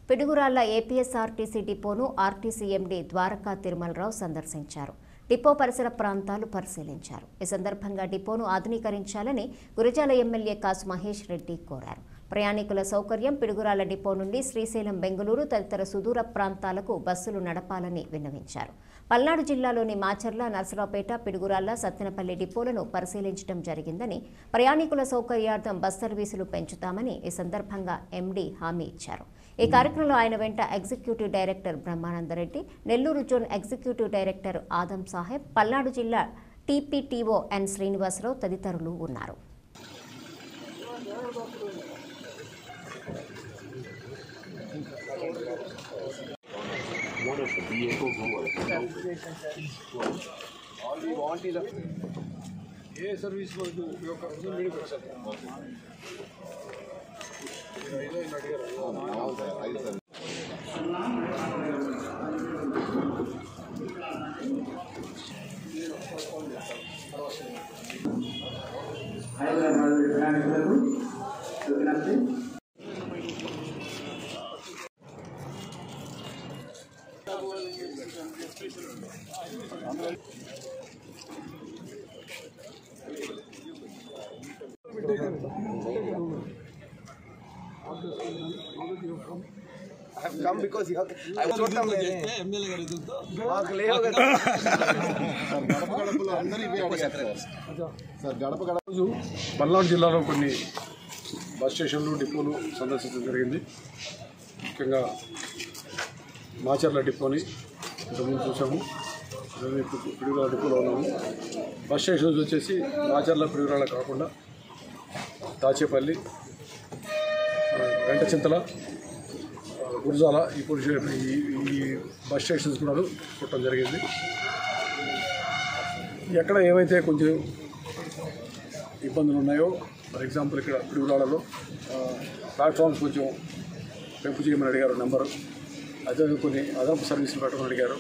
Piduguralla APSRTC డిపోను RTC MD Dwaraka Tirumalarao సందర్శించారు depot పరిసర ప్రాంతాలు పరిశీలించారు ఈ సందర్భంగా డిపోను ఆధునీకరించాలని గురజాల ఎమ్మెల్యే కాసు మహేష్ రెడ్డి కోరారు ప్రయాణికుల సౌకర్యం పిడుగురాళ్ల డిపో నుండి శ్రీశైలం బెంగళూరు తదితర సుదూర ప్రాంతాలకు బస్సులు నడపాలని విన్నవించారు పల్నాడు జిల్లాలోని మాచర్ల నర్సరావుపేట పిడుగురాళ్ల సత్తెనపల్లి డిపోలను పరిశీలించడం జరిగిందని ప్రయాణికుల సౌకర్యార్థం బస్ సర్వీసులు పెంచుతామని ఈ సందర్భంగా ఎండీ హామీ ఇచ్చారు ఈ కార్యక్రమంలో ఆయన వెంట executive director Brahmanandareddy Nellore zone executive director Adam Saheb Palnadu జిల్లా టీపీటీఓ ఎన్ శ్రీనివాసరావు తదితరులు ఉన్నారు ఏ సర్వీస్ మనకు ఉపయోగకరంగా మీరు ఒకసారి ఐదో ఇన్ని అడిగారు హైదరాబాద్ ప్రయాణికులకు విజ్ఞప్తి come because you have I was చూడటం మాకు లేవు కదా రోజు పల్నాడు జిల్లాలో కొన్ని బస్ స్టేషన్లు డిపోలు సందర్శించడం జరిగింది ముఖ్యంగా మాచర్ల డిపోని ఇంతకుముందు చూసాము అదే ఇప్పుడు పిడుగురాల డిపోలో ఉన్నాము బస్ స్టేషన్స్ వచ్చేసి మాచర్ల పిడుగురాల కాకుండా దాచేపల్లి ఆ, వెంటచింతల ఆ, గురజాల ఈ పొజిషన్ ఈ ఈ బస్ స్టేషన్స్ కూడా పుట్టడం జరిగింది ఎక్కడ ఏమైతే కొంచెం ఇబ్బందులు ఉన్నాయో ఫర్ ఎగ్జాంపుల్ ఇక్కడ పిడుగురాళ్ళలో ప్లాట్ఫామ్స్ కొంచెం పెంపు చేయమని అడిగారు నెంబరు అదే కొన్ని అదనపు సర్వీసులు పెట్టమని అడిగారు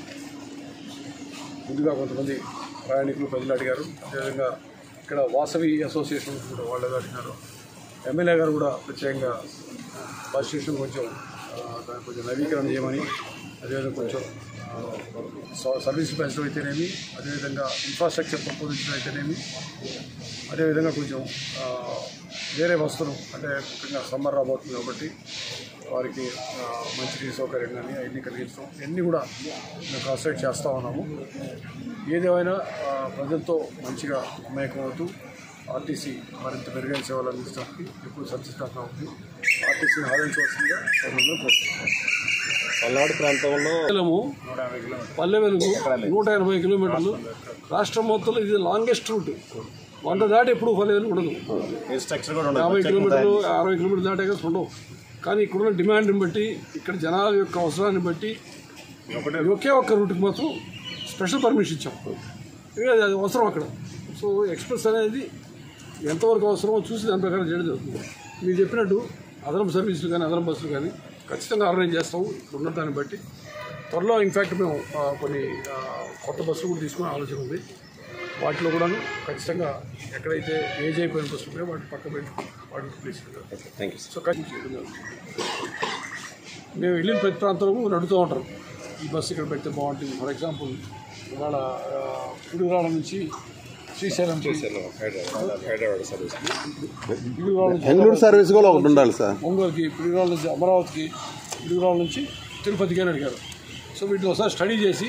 ముందుగా కొంతమంది ప్రయాణికులు ప్రజలు అడిగారు అదేవిధంగా ఇక్కడ వాసవి అసోసియేషన్ కూడా వాళ్ళు ఏదో అడిగినారు ఎమ్మెల్యే గారు కూడా ప్రత్యేకంగా బస్ స్టేషన్ కొంచెం ఆ, దాన్ని కొంచెం నవీకరణ చేయమని అదేవిధంగా కొంచెం ఆ, స- సర్వీసులు పెంచడం అయితేనేమి అదేవిధంగా ఇన్ఫ్రాస్ట్రక్చర్ పెంపొందించడం అయితేనేమి అదేవిధంగా కొంచెం ఆ, వేరే వస్తువులు అంటే ముఖ్యంగా సమ్మర్ రాబోతుంది కాబట్టి వారికి ఆ, మంచినీటి సౌకర్యం కానీ అవన్నీ కలిగించడం ఇవన్నీ కూడా మేము కాన్సన్ట్రేట్ చేస్తూ ఉన్నాము ఏదేమైనా ఆ, ప్రజలతో మంచిగా మమేకం అవుతూ ఆర్టీసీ మరింత మెరుగైన సేవలు అందించడానికి ఎప్పుడు సంసిద్ధంగా ఉంది ఆర్టీసీని ఆదరించవలసిందిగా ప్రజలను కోరుతున్నాం పల్నాడు ప్రాంతంలో కేవలము పల్లె వెలుగు నూట ఎనభై కిలోమీటర్లు రాష్ట్రం మొత్తంలో ఇది లాంగెస్ట్ రూట్ వంద దాటి ఎప్పుడు పల్లె వెలుగు ఉండదు ఈ స్ట్రక్చర్ కూడా ఉండదు యాభై కిలోమీటర్లు అరవై కిలోమీటర్లు దాటాక ఉండవు కానీ ఇక్కడున్న డిమాండ్ని బట్టి ఇక్కడ జనాల యొక్క అవసరాన్ని బట్టి ఒకే ఒక్క రూట్కి మాత్రం స్పెషల్ పర్మిషన్ ఇచ్చాం ఇక అది అవసరం అక్కడ సో ఎక్స్ప్రెస్ అనేది ఎంతవరకు అవసరమో చూసి దాని ప్రకారం చేయడం జరుగుతుంది మీరు చెప్పినట్టు అదనపు సర్వీసులు కానీ అదనపు బస్సులు కానీ ఖచ్చితంగా ఆర్గనైజ్ చేస్తాము ఇక్కడ ఉన్న దాన్ని బట్టి త్వరలో ఇన్ఫ్యాక్ట్ మేము ఆ, కొన్ని ఆ, కొత్త బస్సులు కూడా తీసుకునే ఆలోచన ఉంది వాటిలో కూడాను ఖచ్చితంగా ఎక్కడైతే ఏజ్ అయిపోయిన బస్సులు ఉన్నాయో వాటి పక్క పెట్టి వాటిని ప్లేస్ థ్యాంక్ యూ సో ఖచ్చితంగా చేయడం జరుగుతుంది. మేము వెళ్ళిన ప్రతి ప్రాంతంలో నడుతూ ఉంటారు ఈ బస్సు ఇక్కడ పెడితే బాగుంటుంది ఫర్ ఎగ్జాంపుల్ ఇవాళ పిడుగురాళ్ళ నుంచి శ్రీశైలం హైదరాబాద్ హైదరాబాద్ సర్వీస్ పిడుగురాళ్ళ నుంచి బెంగళూరు సర్వీస్ కూడా ఒకటి ఉండాలి సార్ ఒంగోలుకి పిడుగురాళ్ళ నుంచి అమరావతికి పిడుగురాళ్ళ నుంచి తిరుపతికి అని అడిగారు సో వీటిని ఒకసారి స్టడీ చేసి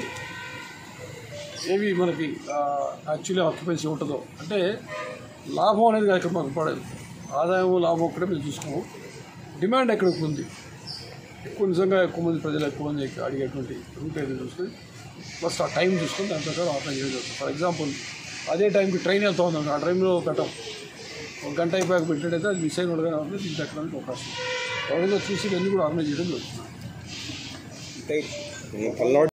ఏవి మనకి యాక్చువల్లీ ఆక్యుపెన్సీ ఉంటుందో అంటే లాభం అనేది కాదు ఇక్కడ మనకు పడేది ఆదాయం లాభం ఒక్కటే మేము చూసుకోము డిమాండ్ ఎక్కడ ఎక్కువ ఉంది ఎక్కువ నిజంగా ఎక్కువ మంది ప్రజలు ఎక్కువ మంది అడిగేటువంటి రూట్ ఏదో చూసుకొని ఫస్ట్ ఆ టైం చూసుకొని దాని ప్రకారం ఆపరేట్ చేయడం జరుగుతుంది ఫర్ ఎగ్జాంపుల్ అదే టైంకి ట్రైన్ వెళ్తా ఉందండి ఆ టైంలో పెట్టాం ఒక గంట అయిపోయాక పెట్టేటైతే అది మిస్ అయిన వాళ్ళు కానీ ఉంటుంది దీనికి ఎక్కడానికి అవకాశం త్వరగా చూసి ఇవన్నీ కూడా ఆర్గనైజ్ చేయడం జరుగుతుంది అంటే పల్నాడు